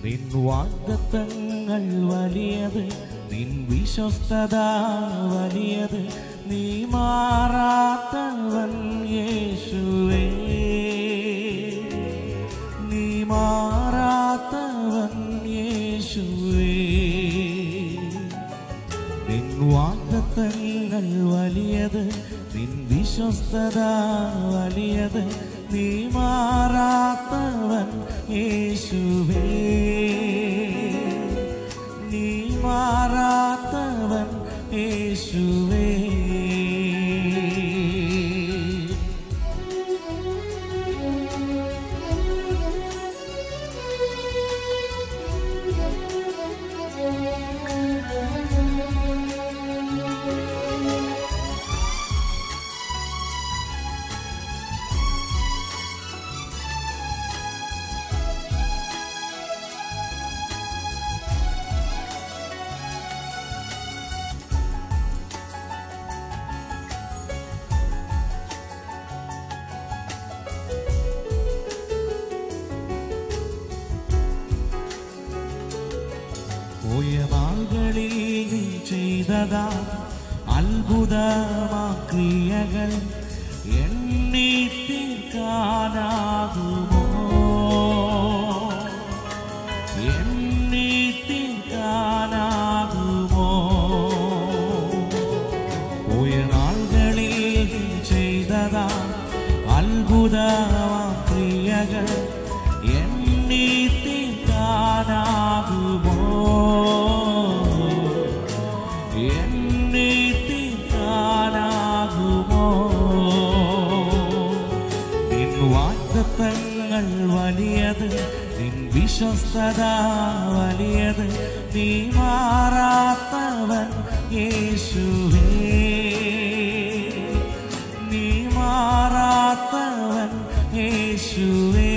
നിൻ വാഗ്ദത്തങ്ങൾ വലിയത് നിൻ വിശ്വസ്തത വലിയത് നീ മാറാത്തവൻ യേശുവേ നീ മാറാത്തവൻ യേശുവേ നിൻ വാഗ്ദത്തങ്ങൾ വലിയത് നിൻ വിശ്വസ്തത വലിയത് നീ മാറാത്തവൻ യേശുവേ നീ മാറാത്തവൻ യേശുവേ പോയ നാളുകളിൽ നീ ചെയ്തതാ അത്ഭുതമാ ക്രിയകൾ എണ്ണി തീർക്കാനാകുമോ എണ്ണി തീർക്കാനാകുമോ പോയ നാളുകളിൽ നീ ചെയ്തതാ അത്ഭുതമാ ക്രിയകൾ എണ്ണി തീർക്കാനാകുമോ എണ്ണി തീർക്കാനാകുമോ നിൻ വാഗ്ദത്തങ്ങൾ വലിയത് നിൻ വിശ്വസ്തത വലിയത് നീ മാറാത്തവൻ യേശുവേ നീ മാറാത്തവൻ യേശുവേ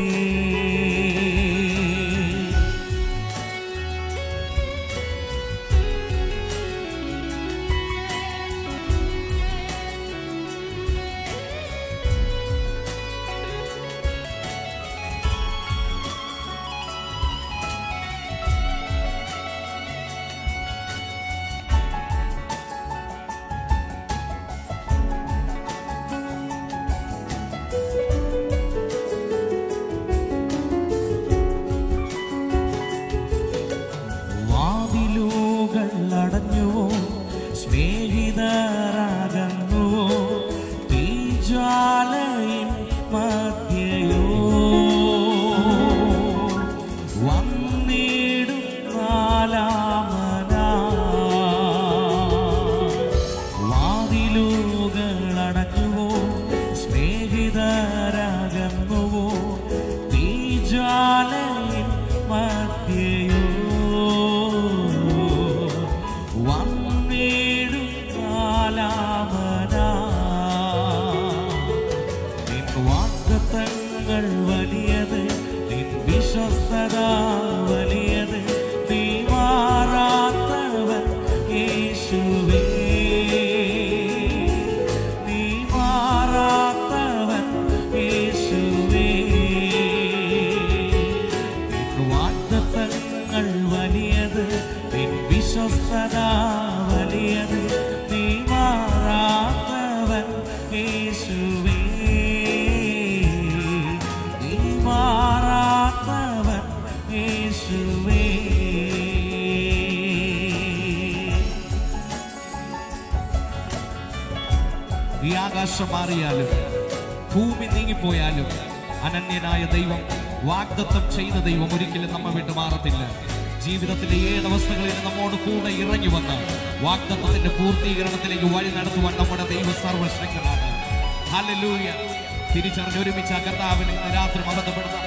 വാതിലുകൾ അടഞ്ഞുവോ സ്നേഹിതരാകുന്നുവോ തീജ്വാലയിൻ മധ്യയോ വന്നിടും നാലാമനാ വാതിലുകൾ അടഞ്ഞുവോ സ്നേഹിതരാകുന്നുവോ തീജ്വാലയിൻ മധ്യയോ വന്നിടും കാലാമനാ നിൻ വാഗ്ദത്തങ്ങൾ വലിയത് നിൻ വിശ്വസ്തത വലിയത് നീ മാറാത്തവൻ യേശുവേ നീ മാറാത്തവൻ യേശുവേ നിൻ വാഗ്ദത്തങ്ങൾ വലിയത് നിൻ വിശ്വസ്തത വലിയത് നീ മാറാത്തവൻ യേശുവേ നീ മാറാത്തവൻ യേശുവേ ഈ ആകാശം മാറിയാലും ഭൂമി നീങ്ങിപ്പോയാലും അനന്യനായ ദൈവം വാഗ്ദത്തം ചെയ്ത ദൈവം ഒരിക്കലും നമ്മെ വിട്ടു മാറത്തില്ല ജീവിതത്തിലെ ഏതവസ്ഥകളിൽ നമ്മോട് കൂടെ ഇറങ്ങി വന്ന് വാഗ്ദത്തത്തിന്റെ പൂർത്തീകരണത്തിലേക്ക് വഴി നടത്തുവാൻ നമ്മുടെ ദൈവ സർവശക്തനാണ് ഹല്ലേലൂയ തിരിച്ചറിഞ്ഞ് ഒരുമിച്ച് ആ കർത്താവിനെ ഇന്ന് രാത്രി മഹത്വപ്പെടുത്താം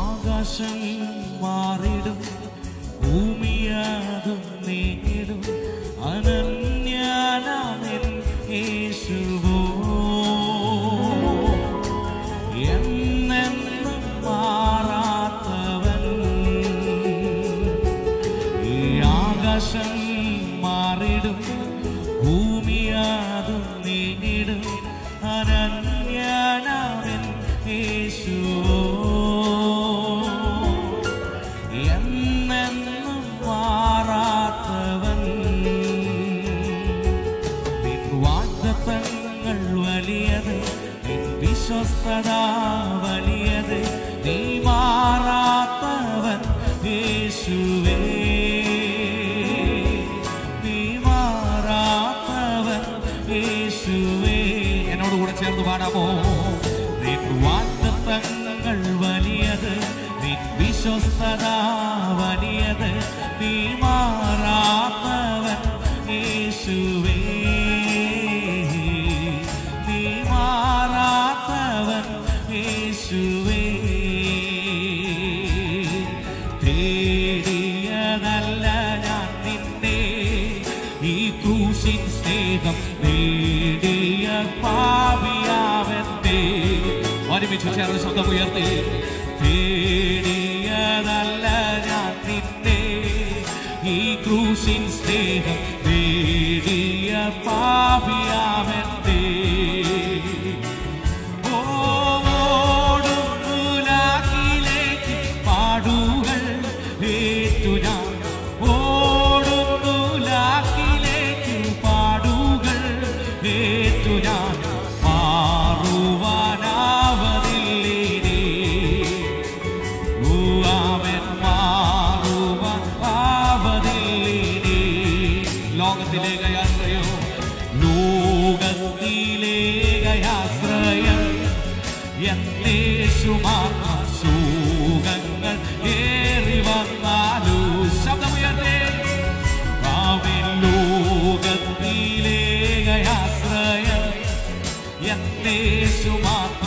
ആകാശം മാറിടും ഭൂമിയാതും നീങ്ങിടും വിശ്വസ്തത വലിയത് നീ മാറാത്തവൻ യേശുവേ നീ മാറാത്തവൻ യേശുവേ എന്നോട് കൂടെ ചേർന്ന് പാടാമോ നിൻ വാഗ്ദത്തങ്ങൾ വലിയത് നിൻ വിശ്വസ്തത വലിയത് നീ മാറാത്തവൻ യേശുവേ നീ മാറാത്തവൻ യേശുവേ തേടിയതല്ല ഞാൻ നിന്നെ ഈ ക്രൂശിൻ സ്നേഹം നേടിയ പാപിയാവത്തെ ഒരുമിച്ച് ചേർന്ന് ശബ്ദം ഉയർത്തി തേടിയതല്ല ഞാൻ നിന്നെ ഈ ക്രൂശിൻ സ്നേഹം നേടിയ പാപിയാവത്തെ ഓടുമുലാക്കിലേക്ക് പാടുകൾ ഏറ്റു ഞാൻ ഓടുമുലാക്കിലേക്ക് പാടുകൾ ഏറ്റു ഞാൻ മാറുവാനാവതില്ലേ ഊവാമൻ മാറുവാൻ ആവതില്ലേ ലോകത്തിലേക്കയാത്രയോ ലോകത്തിലേകയാശ്രയം എന്നേശുമാത്രം സുഖങ്ങൾ ഏറി വന്നാലു ശബ്ദമുയർത്തേ അവൻ ലോകത്തിലേകയാശ്രയം എന്നേശുമാത്രം